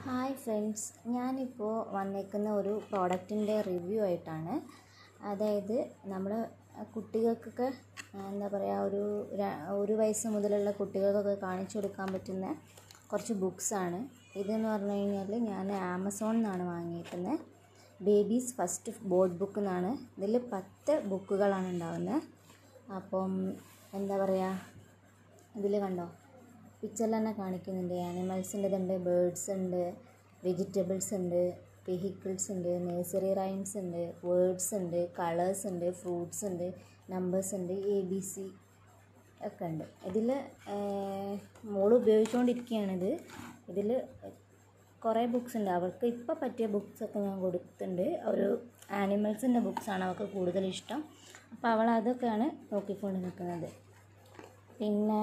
hi friends ഞാനിപ്പോൾ വന്നേക്കുന്ന ഒരു പ്രോഡക്റ്റിൻ്റെ റിവ്യൂ ആയിട്ടാണ് അതായത് നമ്മൾ കുട്ടികൾക്കൊക്കെ എന്താ പറയുക ഒരു ര- ഒരു വയസ്സ് മുതലുള്ള കുട്ടികൾക്കൊക്കെ കാണിച്ചു കൊടുക്കാൻ പറ്റുന്ന കുറച്ച് ബുക്സാണ് ഇതെന്ന് പറഞ്ഞു കഴിഞ്ഞാൽ ഞാൻ ആമസോണിൽ നിന്നാണ് വാങ്ങിയിരിക്കുന്നത് ബേബീസ് ഫസ്റ്റ് ബോർഡ് ബുക്ക് എന്നാണ് ഇതിൽ പത്ത് ബുക്കുകളാണ് ഉണ്ടാവുന്നത് അപ്പം എന്താ പറയുക ഇതിൽ കണ്ടോ പിക്ചറിൽ തന്നെ കാണിക്കുന്നുണ്ട് ആനിമൽസിൻ്റെ ഇതുണ്ട് ബേർഡ്സ് ഉണ്ട് വെജിറ്റബിൾസ് ഉണ്ട് വെഹിക്കിൾസ് ഉണ്ട് നഴ്സറി റൈംസ് ഉണ്ട് വേർഡ്സ് ഉണ്ട് കളേഴ്സ് ഉണ്ട് ഫ്രൂട്ട്സ് ഉണ്ട് നമ്പേഴ്സ് ഉണ്ട് എ ബി സി ഒക്കെ ഉണ്ട് ഇതിൽ മോള് ഉപയോഗിച്ചുകൊണ്ടിരിക്കുകയാണിത് ഇതിൽ കുറേ ബുക്സ് ഉണ്ട് അവൾക്ക് ഇപ്പോൾ പറ്റിയ ബുക്സൊക്കെ ഞാൻ കൊടുത്തിട്ടുണ്ട് ഒരു ആനിമൽസിൻ്റെ ബുക്സാണ് അവൾക്ക് കൂടുതൽ ഇഷ്ടം അപ്പോൾ അവൾ അതൊക്കെയാണ് നോക്കിക്കൊണ്ട് നിൽക്കുന്നത് പിന്നെ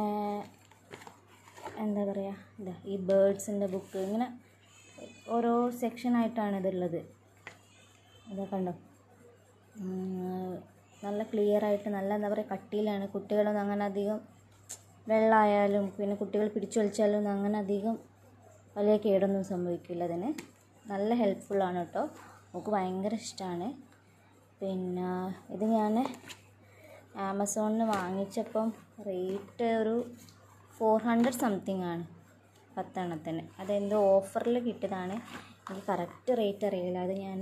എന്താ പറയുക ഇതാ ഈ ബേർഡ്സിൻ്റെ ബുക്ക് ഇങ്ങനെ ഓരോ സെക്ഷനായിട്ടാണ് ഇതുള്ളത് ഇതാ കണ്ടോ ഉം, നല്ല ക്ലിയർ ആയിട്ട് നല്ല എന്താ പറയുക കട്ടിയിലാണ് കുട്ടികളൊന്നും അങ്ങനെ അധികം വെള്ളമായാലും പിന്നെ കുട്ടികൾ പിടിച്ചു വലിച്ചാലും അങ്ങനെ അധികം വലിയ കേടൊന്നും സംഭവിക്കില്ല അതിന് നല്ല ഹെൽപ്ഫുള്ളാണ് കേട്ടോ നമുക്ക് ഭയങ്കര ഇഷ്ടമാണ് പിന്നെ ഇത് ഞാൻ ആമസോണിൽ വാങ്ങിച്ചപ്പം റേറ്റ് ഒരു ഫോർ ഹൺഡ്രഡ് സംതിങ് ആണ് പത്തെണ്ണത്തിന് അതെന്തോ ഓഫറിൽ കിട്ടിയതാണ് എനിക്ക് കറക്റ്റ് റേറ്റ് അറിയില്ല അത് ഞാൻ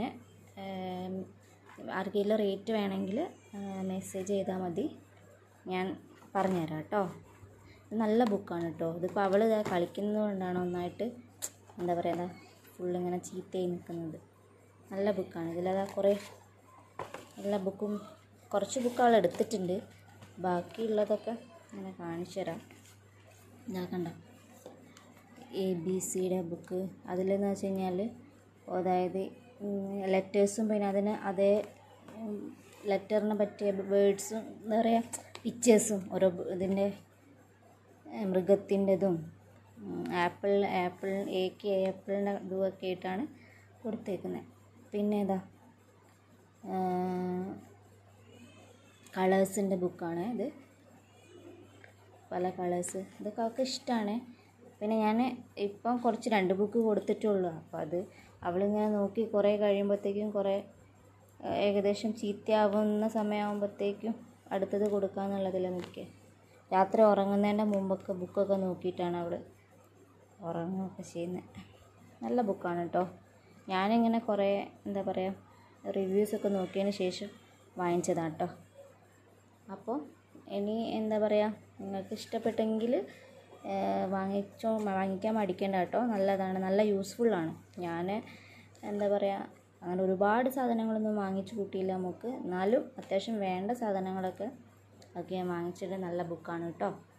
ആർക്കെങ്കിലും റേറ്റ് വേണമെങ്കിൽ മെസ്സേജ് ചെയ്താൽ മതി ഞാൻ പറഞ്ഞുതരാം കേട്ടോ ഇത് നല്ല ബുക്കാണ് കേട്ടോ ഇതിപ്പോൾ അവൾ ഇതാ കളിക്കുന്നത് കൊണ്ടാണ് ഒന്നായിട്ട് എന്താ പറയുക ഫുള്ളിങ്ങനെ ചീത്തയായി നിൽക്കുന്നത് നല്ല ബുക്കാണ് ഇതിലതാ കുറേ എല്ലാ ബുക്കും കുറച്ച് ബുക്ക് അവൾ എടുത്തിട്ടുണ്ട് ബാക്കിയുള്ളതൊക്കെ ഇങ്ങനെ കാണിച്ചു തരാം ഇതാ കണ്ട എ ബി സിയുടെ ബുക്ക് അതിലെന്ന് വെച്ച് കഴിഞ്ഞാൽ അതായത് ലെറ്റേഴ്സും പിന്നെ അതിന് അതേ ലെറ്ററിനെ പറ്റിയ വേർഡ്സും എന്താ പറയുക പിക്ചേഴ്സും ഓരോ ബ- ഇതിൻ്റെ മൃഗത്തിൻ്റെതും ആപ്പിൾ ആപ്പിൾ എക്ക് ആപ്പിളിൻ്റെ ഇതുമൊക്കെ ആയിട്ടാണ് കൊടുത്തേക്കുന്നത് പിന്നെ ഏതാ കളേഴ്സിൻ്റെ ബുക്കാണ് ഇത് പല കളേഴ്സ് ഇതൊക്കെ അവൾക്ക് ഇഷ്ടമാണ് പിന്നെ ഞാൻ ഇപ്പം കുറച്ച് രണ്ട് ബുക്ക് കൊടുത്തിട്ടുള്ളൂ അപ്പോൾ അത് അവളിങ്ങനെ നോക്കി കുറേ കഴിയുമ്പോഴത്തേക്കും കുറേ ഏഹ്, ഏകദേശം ചീത്തയാവുന്ന സമയമാകുമ്പോഴത്തേക്കും അടുത്തത് കൊടുക്കാമെന്നുള്ളതിൽ നിൽക്കുക രാത്രി ഉറങ്ങുന്നതിൻ്റെ മുമ്പൊക്കെ ബുക്കൊക്കെ നോക്കിയിട്ടാണ് അവൾ ഉറങ്ങുകയൊക്കെ ചെയ്യുന്നത് നല്ല ബുക്കാണ് കേട്ടോ ഞാനിങ്ങനെ കുറേ എന്താ പറയുക റിവ്യൂസൊക്കെ നോക്കിയതിന് ശേഷം വാങ്ങിച്ചതാണ് കേട്ടോ അപ്പോൾ ഇനി എന്താ പറയുക നിങ്ങൾക്ക് ഇഷ്ടപ്പെട്ടെങ്കിൽ വാങ്ങിച്ചോ വാങ്ങിക്കാൻ മടിക്കേണ്ട കേട്ടോ നല്ലതാണ് നല്ല യൂസ്ഫുള്ളാണ് ഞാൻ എന്താ പറയുക അങ്ങനെ ഒരുപാട് സാധനങ്ങളൊന്നും വാങ്ങിച്ചു കൂട്ടിയില്ല നമുക്ക് എന്നാലും അത്യാവശ്യം വേണ്ട സാധനങ്ങളൊക്കെ ഒക്കെ ഞാൻ വാങ്ങിച്ചിട്ട് നല്ല ബുക്കാണ് കേട്ടോ